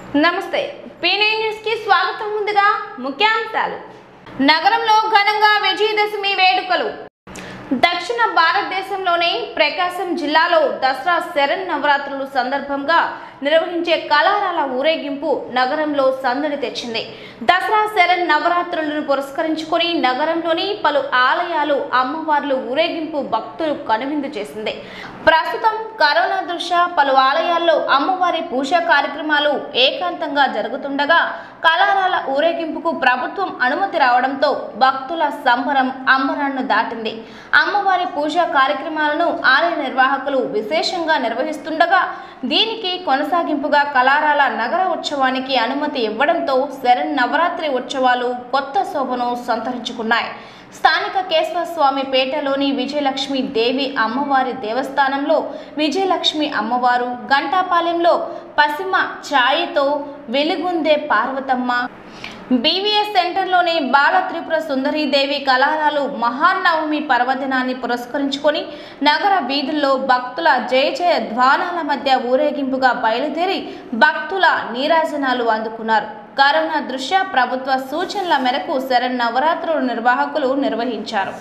నమస్తే పీనే న్యూస్ కి స్వాగతం ముందుగా ముఖ్యాంశాలు నగరంలో ఘనంగా విజయదశమి వేడుకలు దక్షిణ భారతదేశంలోని ప్రకాశం జిల్లాలో దసరా శరణ్ నవరాత్రులు సందర్భంగా నిర్వహించే కళారాల ఊరేగింపు నగరంలో సందడి తెచ్చింది దసరా శరణ్ నవరాత్రులను పురస్కరించుకొని నగరంలోని పలు ఆలయాలు అమ్మవార్లు ఊరేగింపు భక్తులు కనువిందు చేసింది ప్రస్తుతం కరోనా దృష్ట్యా పలు ఆలయాల్లో అమ్మవారి పూజా కార్యక్రమాలు ఏకాంతంగా జరుగుతుండగా కళారాల ఊరేగింపుకు ప్రభుత్వం అనుమతి రావడంతో భక్తుల సంబరం అంబరాన్ని దాటింది అమ్మవారి పూజా కార్యక్రమాలను ఆలయ నిర్వాహకులు విశేషంగా నిర్వహిస్తుండగా దీనికి కొనసాగింపుగా కళారాల నగర ఉత్సవానికి అనుమతి ఇవ్వడంతో శరణ్ నవరాత్రి ఉత్సవాలు కొత్త శోభను సంతరించుకున్నాయి స్థానిక కేశవస్వామి పేటలోని విజయలక్ష్మి దేవి అమ్మవారి దేవస్థానంలో విజయలక్ష్మి అమ్మవారు గంటాపాలెంలో పసిమ ఛాయితో వెలుగుందే పార్వతమ్మ బీవీఎస్ సెంటర్లోని బాల త్రిపుర సుందరీదేవి కళారాలు మహానవమి పర్వదినాన్ని పురస్కరించుకొని నగర వీధుల్లో భక్తుల జయ జయ ధ్వానాల మధ్య ఊరేగింపుగా బయలుదేరి భక్తుల నీరాజనాలు అందుకున్నారు కరోనా దృష్ట్యా ప్రభుత్వ సూచనల మేరకు శరణ్ నవరాత్రులు నిర్వాహకులు నిర్వహించారు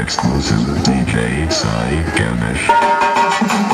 Exclusive DJ Sai Ganesh.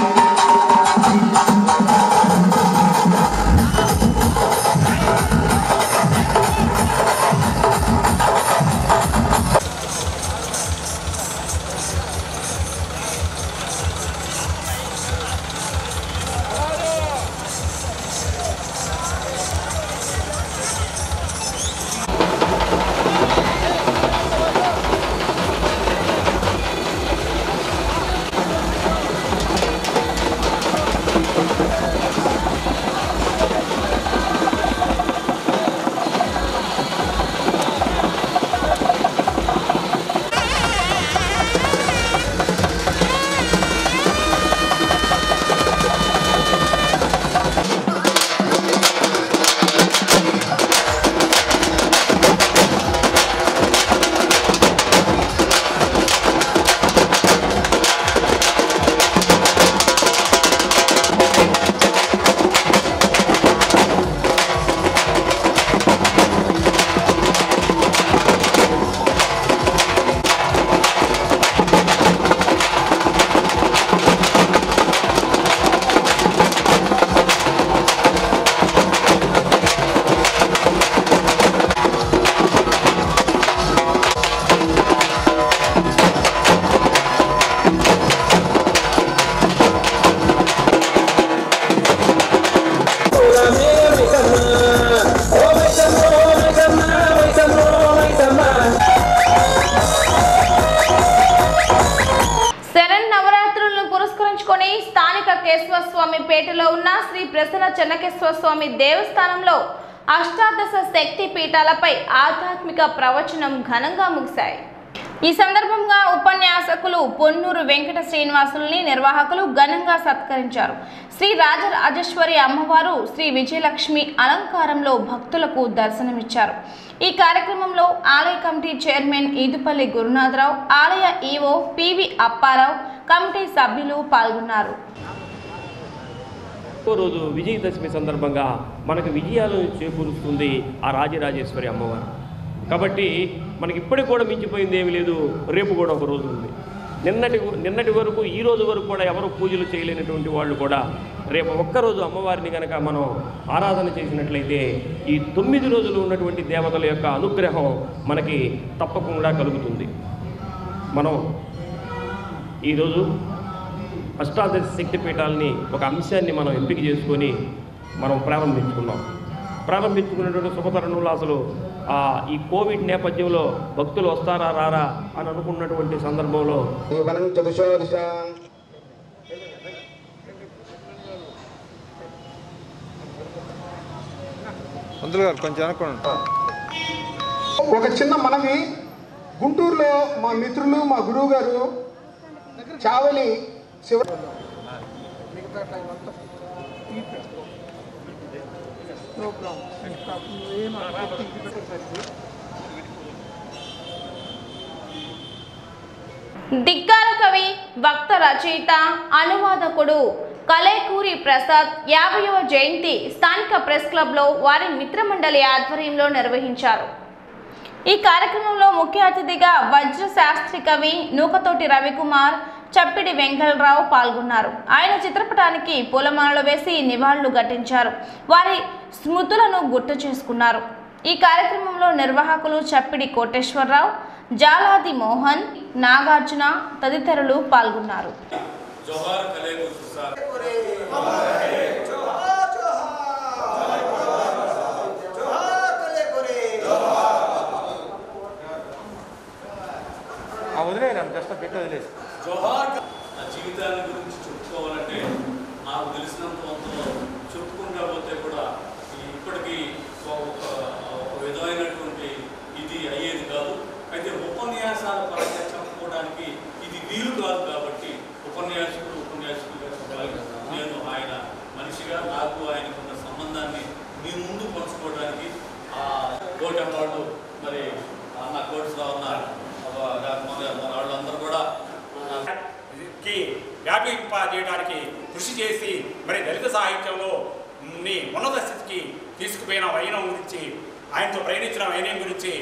Sharan నవరాత్రులను పురస్కరించుకొని స్థానిక కేశవ స్వామి పేటలో ఉన్న శ్రీ ప్రసన్న చెన్నకేశ్వర స్వామి దేవస్థానంలో అష్టాదశ శక్తి పీఠాలపై ఆధ్యాత్మిక ప్రవచనం ఘనంగా ముగిశాయి ఈ సందర్భంగా ఉపన్యాసకులు పొన్నూరు వెంకట శ్రీనివాసుల్ని నిర్వాహకులు ఘనంగా సత్కరించారు శ్రీ రాజరాజేశ్వరి అమ్మవారు శ్రీ విజయలక్ష్మి అలంకారంలో భక్తులకు దర్శనమిచ్చారు ఈ కార్యక్రమంలో ఆలయ కమిటీ చైర్మన్ ఈదుపల్లి గురునాథరావు ఆలయ ఈవో పివి అప్పారావు కమిటీ సభ్యులు పాల్గొన్నారు ఒక్కో రోజు విజయదశమి సందర్భంగా మనకు విజయాలను చేకూరుస్తుంది ఆ రాజరాజేశ్వరి అమ్మవారు కాబట్టి మనకి ఇప్పటికి కూడా మించిపోయింది ఏమీ లేదు రేపు కూడా ఒక రోజు ఉంది నిన్నటి నిన్నటి వరకు ఈ రోజు వరకు కూడా ఎవరు పూజలు చేయలేనటువంటి వాళ్ళు కూడా రేపు ఒక్కరోజు అమ్మవారిని కనుక మనం ఆరాధన చేసినట్లయితే ఈ తొమ్మిది రోజులు ఉన్నటువంటి దేవతల యొక్క అనుగ్రహం మనకి తప్పకుండా కలుగుతుంది మనం ఈరోజు అష్టాదశ శక్తి పీఠాలని ఒక అంశాన్ని మనం ఎంపిక చేసుకొని మనం ప్రారంభించుకున్నాం ప్రారంభించుకున్నటువంటి శుభతరుణంలో అసలు ఆ, ఈ కోవిడ్ నేపథ్యంలో భక్తులు వస్తారా రారా అని అనుకున్నటువంటి సందర్భంలో జీవనం చతుషో దిశాం పంతులు గారు కొంచెం అనుకోండి ఒక చిన్న మనవి గుంటూరులో మా మిత్రులు మా గురువు గారు చావలి శివ దిక్కార కవి వక్త రచయిత అనువాదకుడు కలేకూరి ప్రసాద్ యాభైవ జయంతి స్థానిక ప్రెస్ క్లబ్లో వారి మిత్రమండలి ఆధ్వర్యంలో నిర్వహించారు ఈ కార్యక్రమంలో ముఖ్య అతిథిగా వజ్ర శాస్త్రి కవి నూకతోటి రవికుమార్ చప్పిడి వెంకటరావు పాల్గొన్నారు ఆయన చిత్రపటానికి పూలమాలలు వేసి నివాళులు ఘటించారు వారి స్మృతులను గుర్తు చేసుకున్నారు ఈ కార్యక్రమంలో నిర్వాహకులు చప్పిడి కోటేశ్వరరావు జాలాది మోహన్ నాగార్జున తదితరులు పాల్గొన్నారు జోహార్ కలేగు సార్ ఆ వదిలేరు జస్ట్ పెట్టి వదిలేసి జోహార్ నా జీవితాన్ని గురించి చెప్పుకోవాలంటే నాకు తెలిసినంత కొంత చెప్పుకుంటా పోతే కూడా ఈ ఇప్పటికీ ఒక ఒక విధమైనటువంటి ఇది అయ్యేది కాదు అయితే ఉపన్యాసాల పరంగా చెప్పుకోవడానికి ఇది వీలు కాదు కాబట్టి ఉపన్యాసకుడు ఉపన్యాసకుడిగా చెప్పాలి నేను ఆయన మనిషిగా నాకు ఆయనకున్న సంబంధాన్ని మీ ముందు పంచుకోవడానికి ఆ కోటి వాళ్ళు మరి అన్న కోటిలో ఉన్నారు లేకపోతే మన వాళ్ళందరూ కూడా ఆ, కి వ్యాపింప చేయడానికి కృషి చేసి మరి దళిత సాహిత్యంలో ని ఉన్నత స్థితికి తీసుకుపోయిన వైనం గురించి ఆయనతో ప్రయాణించిన వైనం గురించి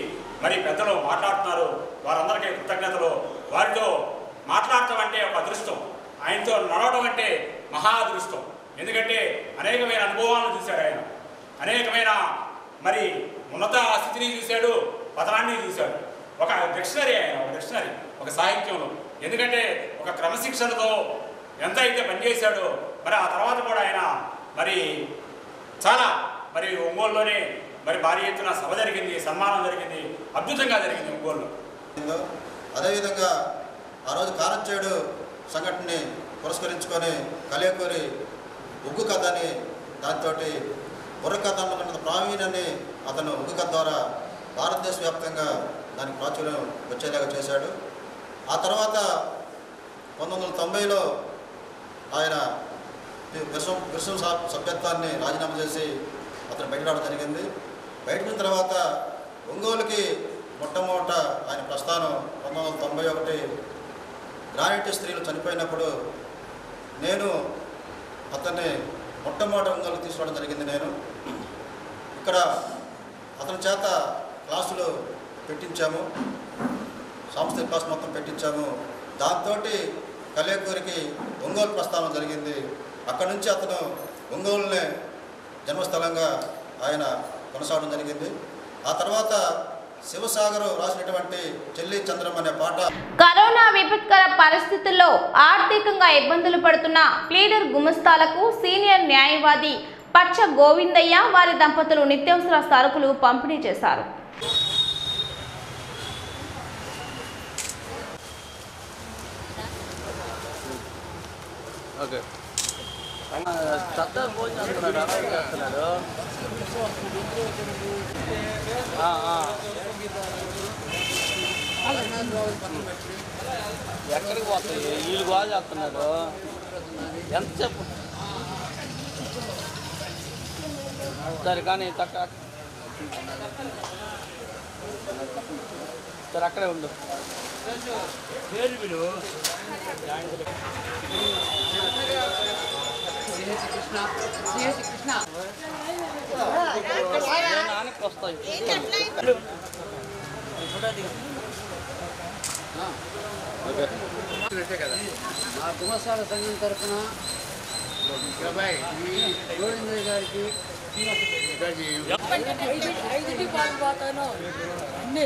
మరి పెద్దలు మాట్లాడుతున్నారు వారందరికీ కృతజ్ఞతలు వారితో మాట్లాడటం అంటే ఒక అదృష్టం ఆయనతో నడవడం అంటే మహా అదృష్టం ఎందుకంటే అనేకమైన అనుభవాలను చూశాడు ఆయన అనేకమైన మరి ఉన్నత స్థితిని చూశాడు పతనాన్ని చూశాడు ఒక డిక్షనరీ ఆయన ఒక డిక్షనరీ ఒక సాహిత్యంలో ఎందుకంటే ఒక క్రమశిక్షణతో ఎంత అయితే పనిచేశాడో మరి ఆ తర్వాత కూడా ఆయన మరి చాలా మరి ఒంగోలులోనే మరి భారీ ఎత్తున సభ జరిగింది సన్మానం జరిగింది అద్భుతంగా జరిగింది ఒంగోలులో జరిగిందో అదేవిధంగా ఆ రోజు కారంచేడు సంఘటనని పురస్కరించుకొని కలియకూరి ఉగ్గు కథ అని దాంతో బుర్ర కథ అన్నటువంటి ప్రావీణ్యాన్ని అతను ఉగ్గు కథ ద్వారా భారతదేశ వ్యాప్తంగా దానికి ప్రాచుర్యం వచ్చేలాగా చేశాడు ఆ తర్వాత పంతొమ్మిది వందల తొంభైలో ఆయన విశ్వం విశ్వం సభ- సభ్యత్వాన్ని రాజీనామా చేసి అతను బయట రావడం జరిగింది బయటకు తర్వాత ఒంగోలుకి మొట్టమొదట ఆయన ప్రస్థానం పంతొమ్మిది వందల తొంభై ఒకటి గ్రానైట్ స్త్రీలు చనిపోయినప్పుడు నేను అతన్ని మొట్టమొదట ఒంగోలుకి తీసుకోవడం జరిగింది నేను ఇక్కడ అతని చేత క్లాసులు పెట్టించాము సాంస్కృతిక క్లాస్ మొత్తం పెట్టించాము దాంతో కలేకూరికి ఒంగోలు ప్రస్థానం జరిగింది అక్కడి నుంచి అతను ఒంగోలునే జన్మస్థలంగా ఆయన కొనసాగడం జరిగింది ఆ తర్వాత శివసాగర్ రాసినటువంటి చెల్లి చంద్రం అనే పాట కరోనా విపత్కర పరిస్థితుల్లో ఆర్థికంగా ఇబ్బందులు పడుతున్న ప్లీడర్ గుమస్తాలకు సీనియర్ న్యాయవాది పచ్చ గోవిందయ్య వారి దంపతులు నిత్యావసర సరుకులు పంపిణీ చేశారు ఎక్కడికి పోతాయి వీళ్ళు గోల్ చేస్తున్నారు ఎంత చెప్పు సరే కానీ తక్క సరే అక్కడే ఉండు పేరు వీడు నాన్నకి వస్తాయి మా కుమసాల సంఘం తరఫున అబ్బాయి ఈ గోవిందయ్య గారికి ఐదుకి పాల్పోతాను అన్నీ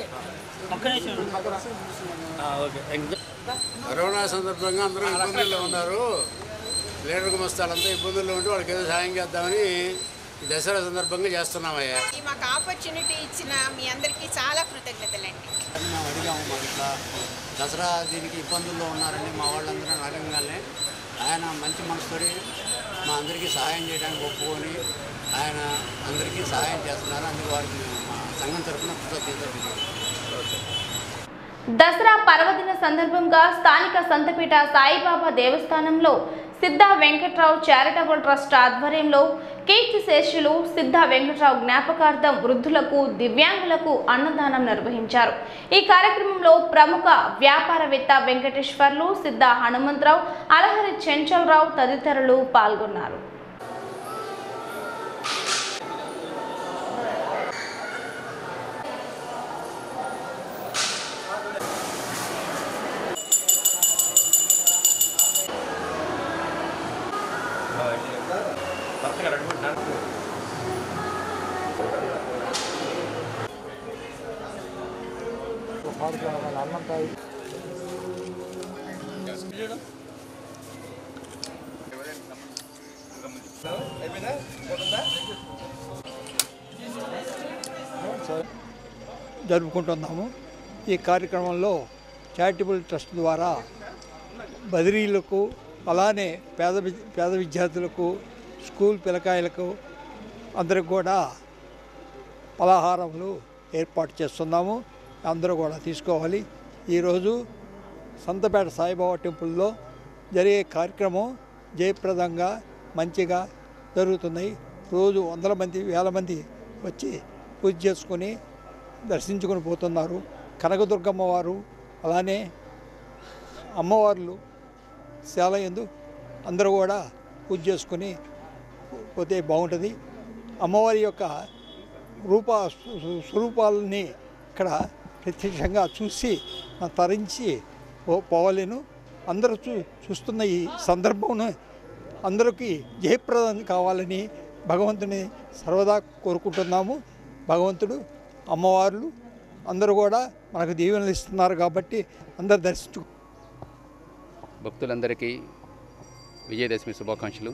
కరోనా సందర్భంగా అందరూ ఇబ్బందుల్లో ఉన్నారు లీడర్ గుమస్తాలంతా ఇబ్బందుల్లో ఉంటే వాళ్ళకి ఏదో సాయం చేద్దామని ఈ దసరా సందర్భంగా చేస్తున్నామయ్యా ఈ మాకు ఆపర్చునిటీ ఇచ్చిన మీ అందరికీ చాలా కృతజ్ఞతలండి మేము అడిగాము మాకు ఇట్లా దసరా దీనికి ఇబ్బందుల్లో ఉన్నారని మా వాళ్ళందరూ అడగంగానే ఆయన మంచి మనసుతోటి మా అందరికీ సహాయం చేయడానికి ఒప్పుకొని ఆయన అందరికీ సహాయం చేస్తున్నారు అందుకు వారికి మేము మా సంఘం తరఫున కృతజ్ఞతలు తెలియజేస్తున్నాం. దసరా పర్వదిన సందర్భంగా స్థానిక సంతపేట సాయిబాబా దేవస్థానంలో సిద్ధ వెంకట్రావు చారిటబుల్ ట్రస్ట్ ఆధ్వర్యంలో కీర్తి శేషులు సిద్ధ వెంకట్రావు జ్ఞాపకార్థం వృద్ధులకు దివ్యాంగులకు అన్నదానం నిర్వహించారు ఈ కార్యక్రమంలో ప్రముఖ వ్యాపారవేత్త వెంకటేశ్వర్లు సిద్ధ హనుమంతరావు అలహరి చెంచలరావు తదితరులు పాల్గొన్నారు జరుపుకుంటున్నాము ఈ కార్యక్రమంలో చారిటబుల్ ట్రస్ట్ ద్వారా బదిరీలకు అలానే పేద వి- పేద విద్యార్థులకు స్కూల్ పిల్లకాయలకు అందరికి కూడా పలహారములు ఏర్పాటు చేస్తున్నాము అందరూ కూడా తీసుకోవాలి ఈరోజు సంతపేట సాయిబాబా టెంపుల్లో జరిగే కార్యక్రమం జయప్రదంగా మంచిగా జరుగుతున్నాయి రోజు వందల మంది వేల మంది వచ్చి పూజ చేసుకొని దర్శించుకొని పోతున్నారు కనకదుర్గమ్మ వారు అలానే అమ్మవార్లు శాల ఎందు అందరూ కూడా పూజ చేసుకొని పోతే బాగుంటుంది అమ్మవారి యొక్క రూప స్వ- స్వరూపాలని ఇక్కడ ప్రత్యక్షంగా చూసి మనం తరించి పో- పోవలేను అందరూ చూ చూస్తున్న ఈ సందర్భంను అందరికీ జయప్రదం కావాలని భగవంతుని సర్వదా కోరుకుంటున్నాము భగవంతుడు అమ్మవార్లు అందరూ కూడా మనకు దీవెనలు ఇస్తున్నారు కాబట్టి అందరు దర్శించు భక్తులందరికీ విజయదశమి శుభాకాంక్షలు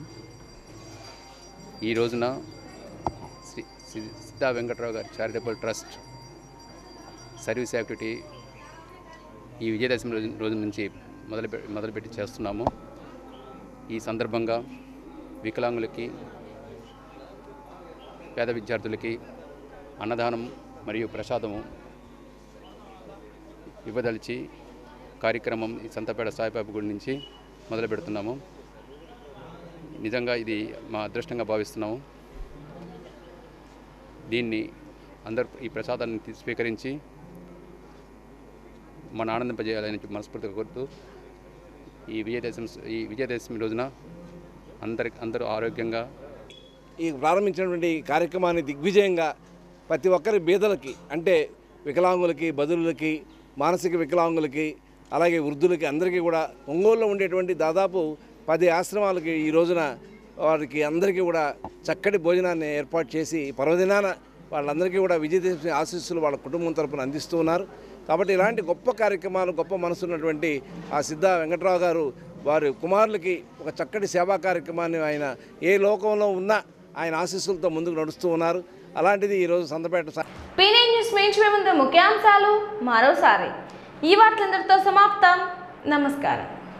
ఈ రోజున శ్రీ శ్రీ సిద్ధా వెంకట్రావు గారి చారిటబుల్ ట్రస్ట్ సర్వీస్ యాక్టివిటీ ఈ విజయదశమి రోజు రోజు నుంచి మొదలు మొదలుపెట్టి చేస్తున్నాము ఈ సందర్భంగా వికలాంగులకి పేద విద్యార్థులకి అన్నదానం మరియు ప్రసాదము ఇవ్వదలిచి కార్యక్రమం ఈ సంతపేట సాయిబాబు గుడి నుంచి మొదలు పెడుతున్నాము నిజంగా ఇది మా అదృష్టంగా భావిస్తున్నాము దీన్ని అందరు ఈ ప్రసాదాన్ని తీ- స్వీకరించి మన ఆనందింపజేయాలని చెప్పి మనస్ఫూర్తిగా కోరుతూ ఈ విజయదశమి ఈ విజయదశమి రోజున అందరి అందరూ ఆరోగ్యంగా ఈ ప్రారంభించినటువంటి ఈ కార్యక్రమాన్ని దిగ్విజయంగా ప్రతి ఒక్కరి బీదలకి అంటే వికలాంగులకి బదులులకి మానసిక వికలాంగులకి అలాగే వృద్ధులకి అందరికీ కూడా ఒంగోలులో ఉండేటువంటి దాదాపు పది ఆశ్రమాలకి ఈ రోజున వారికి అందరికీ కూడా చక్కటి భోజనాన్ని ఏర్పాటు చేసి ఈ పర్వదినాన వాళ్ళందరికీ కూడా విజయదశమి ఆశీస్సులు వాళ్ళ కుటుంబం తరపున అందిస్తూ ఉన్నారు కాబట్టి ఇలాంటి గొప్ప కార్యక్రమాలు గొప్ప మనసు ఉన్నటువంటి ఆ సిద్ధ వెంకట్రావు గారు వారి కుమారులకి ఒక చక్కటి సేవా కార్యక్రమాన్ని ఆయన ఏ లోకంలో ఉన్నా ఆయన ఆశీస్సులతో ముందుకు నడుస్తూ ఉన్నారు అలాంటిది ఈరోజు సందపేట సా- పీనే న్యూస్ మించి ముందు ముఖ్యాంశాలు మరోసారి ఈ వార్తలందరితో సమాప్తం నమస్కారం